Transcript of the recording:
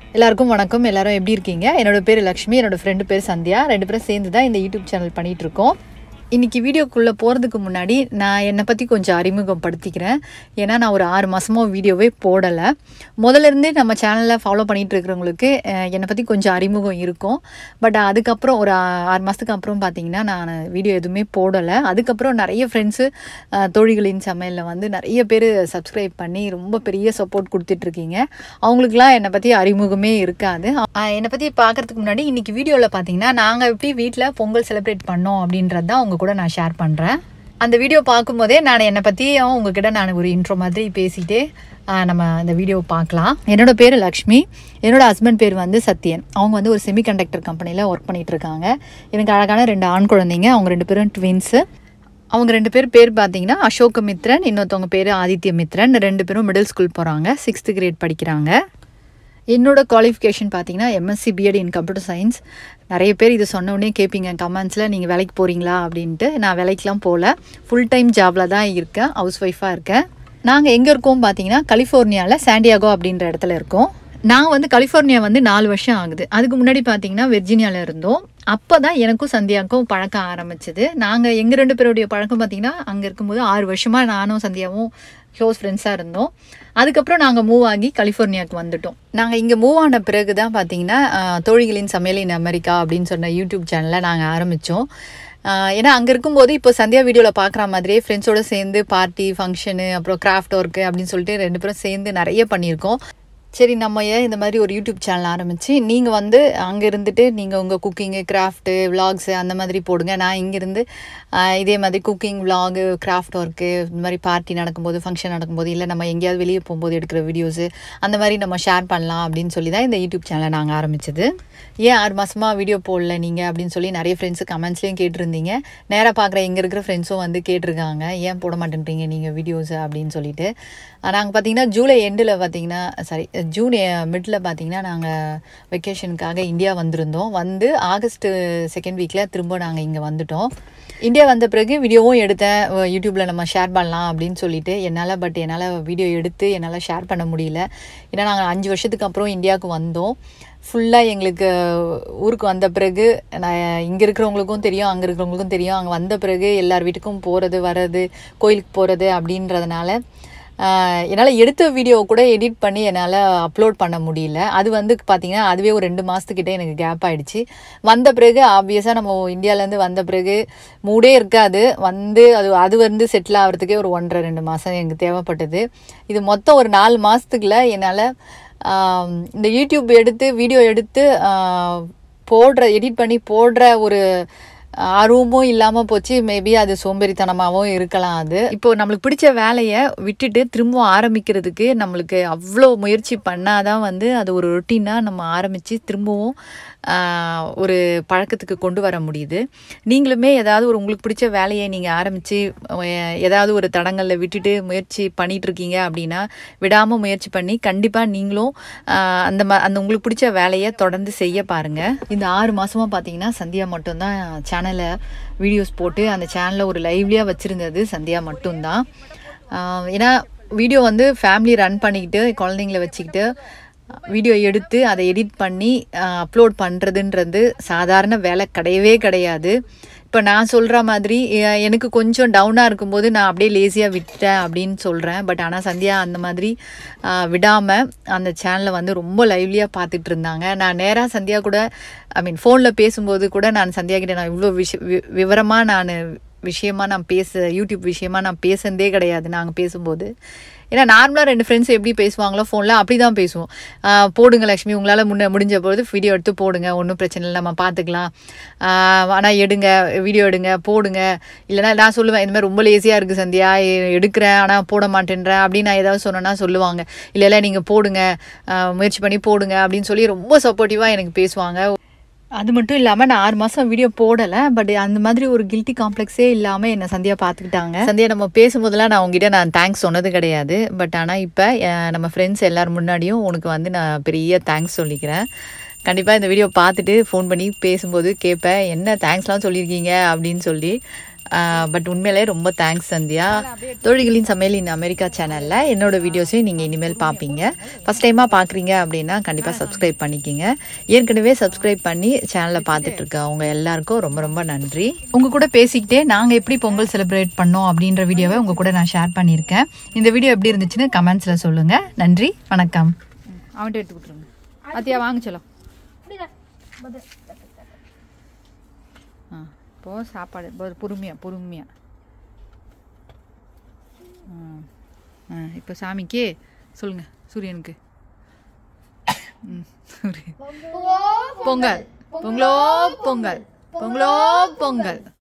எல்லாருக்கும் வணக்கம் எல்லாரும் எப்படி இருக்கீங்க என்னோட பேர் லக்ஷ்மி என்னோட ஃப்ரெண்டு பேர் சந்தியா ரெண்டு பேரும் சேர்ந்து தான் இந்த யூடியூப் சேனல் பண்ணிட்டு இருக்கோம் இன்னைக்கு வீடியோக்குள்ளே போகிறதுக்கு முன்னாடி நான் என்னை பற்றி கொஞ்சம் அறிமுகப்படுத்திக்கிறேன் ஏன்னா நான் ஒரு ஆறு மாதமாக வீடியோவே போடலை முதல்ல இருந்தே நம்ம சேனலில் ஃபாலோ பண்ணிகிட்டு இருக்கிறவங்களுக்கு அஹ், என்னை பற்றி கொஞ்சம் அறிமுகம் இருக்கும் பட் அதுக்கப்புறம் ஒரு ஆ- ஆறு மாதத்துக்கு அப்புறம் பார்த்தீங்கன்னா நான் வீடியோ எதுவுமே போடலை அதுக்கப்புறம் நிறைய ஃப்ரெண்ட்ஸு தோழிகளின் சமையலில் வந்து நிறைய பேர் சப்ஸ்கிரைப் பண்ணி ரொம்ப பெரிய சப்போர்ட் கொடுத்துட்ருக்கீங்க அவங்களுக்குலாம் என்னை பற்றி அறிமுகமே இருக்காது ஆஹ் என்னை பற்றி பார்க்கறதுக்கு முன்னாடி இன்னைக்கு வீடியோவில் பார்த்தீங்கன்னா நாங்கள் எப்படி வீட்டில் பொங்கல் செலிப்ரேட் பண்ணோம் அப்படின்றது தான் உங்க கூட நான் ஷேர் பண்ணுறேன் அந்த வீடியோ பார்க்கும்போதே நான் என்னை பற்றியும் உங்ககிட்ட நான் ஒரு இன்ட்ரோ மாதிரி பேசிட்டு ஆஹ் நம்ம இந்த வீடியோ பார்க்கலாம் என்னோட பேர் லக்ஷ்மி என்னோட ஹஸ்பண்ட் பேர் வந்து சத்யன் அவங்க வந்து ஒரு செமிகண்டக்டர் கம்பெனியில் ஒர்க் பண்ணிட்டு இருக்காங்க எனக்கு அழகான ரெண்டு ஆண் குழந்தைங்க அவங்க ரெண்டு பேரும் ட்வின்ஸு அவங்க ரெண்டு பேர் பேர் பார்த்தீங்கன்னா அசோக் மித்ரன் இன்னொருத்தவங்க பேர் ஆதித்ய மித்ரன் ரெண்டு பேரும் மிடில் ஸ்கூல் போகிறாங்க சிக்ஸ்த்து கிரேட் படிக்கிறாங்க என்னோட குவாலிஃபிகேஷன் பார்த்தீங்கன்னா MSc BEd in computer science நிறைய பேர் இது சொன்ன உடனே கேட்பீங்க கமெண்ட்ஸில் நீங்கள் வேலைக்கு போகிறீங்களா அப்படின்ட்டு நான் வேலைக்கெலாம் போகல ஃபுல் டைம் ஜாபில் தான் இருக்கேன் ஹவுஸ் ஒய்ஃபாக இருக்கேன் நாங்கள் எங்கே இருக்கோம் பார்த்தீங்கன்னா கலிஃபோர்னியாவில் சாண்டியாகோ அப்படின்ற இடத்துல இருக்கோம் நான் வந்து கலிஃபோர்னியா வந்து நாலு வருஷம் ஆகுது அதுக்கு முன்னாடி பார்த்தீங்கன்னா வெர்ஜீனியாவில் இருந்தோம் அப்போ தான் எனக்கும் சந்தியாவுக்கும் பழக்கம் ஆரம்பிச்சது நாங்கள் எங்கள் ரெண்டு பேருடைய பழக்கம் பார்த்தீங்கன்னா அங்கே இருக்கும்போது ஆறு வருஷமாக நானும் சந்தியாவும் க்ளோஸ் ஃப்ரெண்ட்ஸாக இருந்தோம் அதுக்கப்புறம் நாங்கள் மூவ் ஆகி கலிஃபோர்னியாவுக்கு வந்துட்டோம் நாங்கள் இங்கே மூவ் ஆன பிறகு தான் பார்த்தீங்கன்னா ஆஹ், தோழிகளின் சமையல் இன் அமெரிக்கா அப்படின்னு சொன்ன யூடியூப் சேனலை நாங்கள் ஆரம்பித்தோம் ஏன்னா அங்கே இருக்கும்போது இப்போ சந்தியா வீடியோவில் பார்க்குற மாதிரியே ஃப்ரெண்ட்ஸோடு சேர்ந்து பார்ட்டி ஃபங்க்ஷனு அப்புறம் கிராஃப்ட் ஒர்க்கு அப்படின்னு சொல்லிட்டு ரெண்டு பேரும் சேர்ந்து நிறைய பண்ணியிருக்கோம் சரி நம்ம ஏன் இந்த மாதிரி ஒரு யூடியூப் சேனல் ஆரம்பித்து நீங்கள் வந்து அங்கே இருந்துட்டு நீங்கள் உங்கள் குக்கிங்கு கிராஃப்ட்டு விலாக்ஸு அந்த மாதிரி போடுங்க நான் இங்கேருந்து இதே மாதிரி குக்கிங் விலாகு கிராஃப்ட் ஒர்க்கு இந்த மாதிரி பார்ட்டி நடக்கும்போது ஃபங்க்ஷன் நடக்கும்போது இல்லை நம்ம எங்கேயாவது வெளியே போகும்போது எடுக்கிற வீடியோஸு அந்த மாதிரி நம்ம ஷேர் பண்ணலாம் அப்படின்னு சொல்லி தான் இந்த யூடியூப் சேனலை நாங்கள் ஆரம்பிச்சது ஏன் ஆறு மாதமாக வீடியோ போடல நீங்கள் அப்படின்னு சொல்லி நிறைய ஃப்ரெண்ட்ஸு கமெண்ட்ஸ்லேயும் கேட்டிருந்தீங்க நேராக பார்க்குற இங்கே இருக்கிற ஃப்ரெண்ட்ஸும் வந்து கேட்டிருக்காங்க ஏன் போட மாட்டேன்றீங்க நீங்கள் வீடியோஸு அப்படின்னு சொல்லிட்டு நாங்கள் பார்த்தீங்கன்னா ஜூலை எண்டில் பார்த்தீங்கன்னா சாரி ஜூன் மிடில் பார்த்தீங்கன்னா நாங்கள் வெக்கேஷனுக்காக இந்தியா வந்திருந்தோம் வந்து ஆகஸ்ட் செகண்ட் வீக்கில் திரும்ப நாங்கள் இங்கே வந்துட்டோம் இந்தியா வந்த பிறகு வீடியோவும் எடுத்தேன் யூடியூப்பில் நம்ம ஷேர் பண்ணலாம் அப்படின்னு சொல்லிட்டு என்னால் பட் என்னால் வீடியோ எடுத்து என்னால் ஷேர் பண்ண முடியல ஏன்னா நாங்கள் அஞ்சு வருஷத்துக்கு அப்புறம் இந்தியாவுக்கு வந்தோம் ஃபுல்லாக எங்களுக்கு ஊருக்கு வந்த பிறகு நான் இங்கே இருக்கிறவங்களுக்கும் தெரியும் அங்கே இருக்கிறவங்களுக்கும் தெரியும் அங்கே வந்த பிறகு எல்லார் வீட்டுக்கும் போகிறது வர்றது கோயிலுக்கு போகிறது அப்படின்றதுனால ஆஹ் என்னால் எடுத்த வீடியோ கூட எடிட் பண்ணி என்னால் அப்லோட் பண்ண முடியல அது வந்து பார்த்தீங்கன்னா அதுவே ஒரு ரெண்டு மாதத்துக்கிட்டே எனக்கு கேப் ஆயிடுச்சு வந்த பிறகு ஆப்வியஸாக நம்ம இந்தியாவிலேருந்து வந்த பிறகு மூடே இருக்காது வந்து அது அது வந்து செட்டில் ஆகிறதுக்கே ஒரு ஒன்றரை ரெண்டு மாதம் எனக்கு தேவைப்பட்டது இது மொத்தம் ஒரு நாலு மாதத்துக்குள்ள என்னால் இந்த யூடியூப் எடுத்து வீடியோ எடுத்து ஆஹ் போடுற எடிட் பண்ணி போடுற ஒரு ஆர்வமும் இல்லாமல் போச்சு மேபி அது சோம்பேறித்தனமாகவும் இருக்கலாம் அது இப்போ நம்மளுக்கு பிடிச்ச வேலையை விட்டுட்டு திரும்ப ஆரம்பிக்கிறதுக்கு நம்மளுக்கு அவ்வளோ முயற்சி பண்ணாதான் வந்து அது ஒரு ரொட்டீனாக நம்ம ஆரம்பித்து திரும்பவும் ஆஹ், ஒரு பழக்கத்துக்கு கொண்டு வர முடியுது நீங்களுமே ஏதாவது ஒரு உங்களுக்கு பிடிச்ச வேலையை நீங்கள் ஆரம்பித்து ஏதாவது ஒரு தடங்களில் விட்டுட்டு முயற்சி பண்ணிட்டு இருக்கீங்க அப்படின்னா விடாமல் முயற்சி பண்ணி கண்டிப்பாக நீங்களும் ஆஹ், அந்த ம அந்த உங்களுக்கு பிடிச்ச வேலையை தொடர்ந்து செய்ய பாருங்கள் இந்த ஆறு மாதமாக பார்த்தீங்கன்னா சந்தியா மட்டும்தான் சேனலை வீடியோஸ் போட்டு அந்த சேனலை ஒரு லைவ்லியாக வச்சுருந்தது சந்தியா மட்டும்தான் ஆஹ், ஏன்னா வீடியோ வந்து ஃபேமிலி ரன் பண்ணிக்கிட்டு குழந்தைங்கள வச்சுக்கிட்டு வீடியோ எடுத்து அதை எடிட் பண்ணி அப்லோட் பண்ணுறதுன்றது சாதாரண வேலை கிடையவே கிடையாது இப்போ நான் சொல்கிற மாதிரி எ- எனக்கு கொஞ்சம் டவுனாக இருக்கும்போது நான் அப்படியே லேசியாக விட்டேன் அப்படின்னு சொல்கிறேன் பட் ஆனால் சந்தியா அந்த மாதிரி விடாமல் அந்த சேனலை வந்து ரொம்ப லைவ்லியாக பார்த்துட்டு இருந்தாங்க நான் நேராக சந்தியா கூட ஐ மீன் ஃபோனில் பேசும்போது கூட நான் சந்தியா கிட்ட நான் இவ்வளோ விஷ வி- விவரமாக நான் விஷயமா நான் பேச யூடியூப் விஷயமா நான் பேசுனதே கிடையாது நாங்கள் பேசும்போது ஏன்னா நார்மலாக ரெண்டு ஃப்ரெண்ட்ஸ் எப்படி பேசுவாங்களோ ஃபோனில் அப்படி தான் பேசுவோம் ஆஹ் போடுங்க லக்ஷ்மி உங்களால் முன்ன முடிஞ்ச பொழுது வீடியோ எடுத்து போடுங்க ஒன்றும் பிரச்சனை இல்லை நம்ம பார்த்துக்கலாம் ஆனால் எடுங்க வீடியோ எடுங்க போடுங்க இல்லைன்னா நான் சொல்லுவேன் இந்த மாதிரி ரொம்ப லேசியாக இருக்குது சந்தியா எ- எடுக்கிறேன் ஆனால் போட மாட்டேன்றேன் அப்படின்னு நான் ஏதாவது சொன்னேன்னா சொல்லுவாங்க இல்லை இல்லை நீங்கள் போடுங்க ஆஹ் முயற்சி பண்ணி போடுங்க அப்படின்னு சொல்லி ரொம்ப சப்போர்ட்டிவாக எனக்கு பேசுவாங்க அது மட்டும் இல்லாமல் நான் ஆறு மாதம் வீடியோ போடலை பட் அந்த மாதிரி ஒரு கில்ட்டி காம்ப்ளெக்ஸே இல்லாமல் என்னை சந்தியா பார்த்துக்கிட்டாங்க சந்தியா நம்ம பேசும்போதெல்லாம் நான் உங்ககிட்ட நான் தேங்க்ஸ் சொன்னது கிடையாது பட் ஆனால் இப்போ நம்ம ஃப்ரெண்ட்ஸ் எல்லார் முன்னாடியும் உனக்கு வந்து நான் பெரிய தேங்க்ஸ் சொல்லிக்கிறேன் கண்டிப்பாக இந்த வீடியோ பார்த்துட்டு ஃபோன் பண்ணி பேசும்போது கேட்பேன் என்ன தேங்க்ஸ்லாம் சொல்லியிருக்கீங்க அப்படின்னு சொல்லி பட் உண்மையிலே ரொம்ப தேங்க்ஸ் சந்தியா தோழிகளின் சமையல் இன் அமெரிக்கா சேனலில் என்னோட வீடியோஸையும் நீங்கள் இனிமேல் பார்ப்பீங்க ஃபஸ்ட் டைமாக பார்க்குறீங்க அப்படின்னா கண்டிப்பாக சப்ஸ்கிரைப் பண்ணிக்கிங்க ஏற்கனவே சப்ஸ்கிரைப் பண்ணி சேனலை பார்த்துட்டு இருக்க அவங்க எல்லாருக்கும் ரொம்ப ரொம்ப நன்றி உங்கள் கூட பேசிக்கிட்டே நாங்கள் எப்படி பொங்கல் செலிப்ரேட் பண்ணோம் அப்படின்ற வீடியோவை உங்கள் கூட நான் ஷேர் பண்ணியிருக்கேன் இந்த வீடியோ எப்படி இருந்துச்சுன்னு கமெண்ட்ஸில் சொல்லுங்கள் நன்றி வணக்கம் அவன்கிட்ட எடுத்து கொடுத்துருங்க அத்தியா வாங்க சொல்லும் ஆ இப்போ சாப்பாடு பொ- பொறுமையா பொறுமையா ஆ ஆ இப்போ சாமிக்கு சொல்லுங்க சூரியனுக்கு ம் சூரியன் பொங்கல் பொங்கலோ பொங்கல் பொங்கலோ பொங்கல்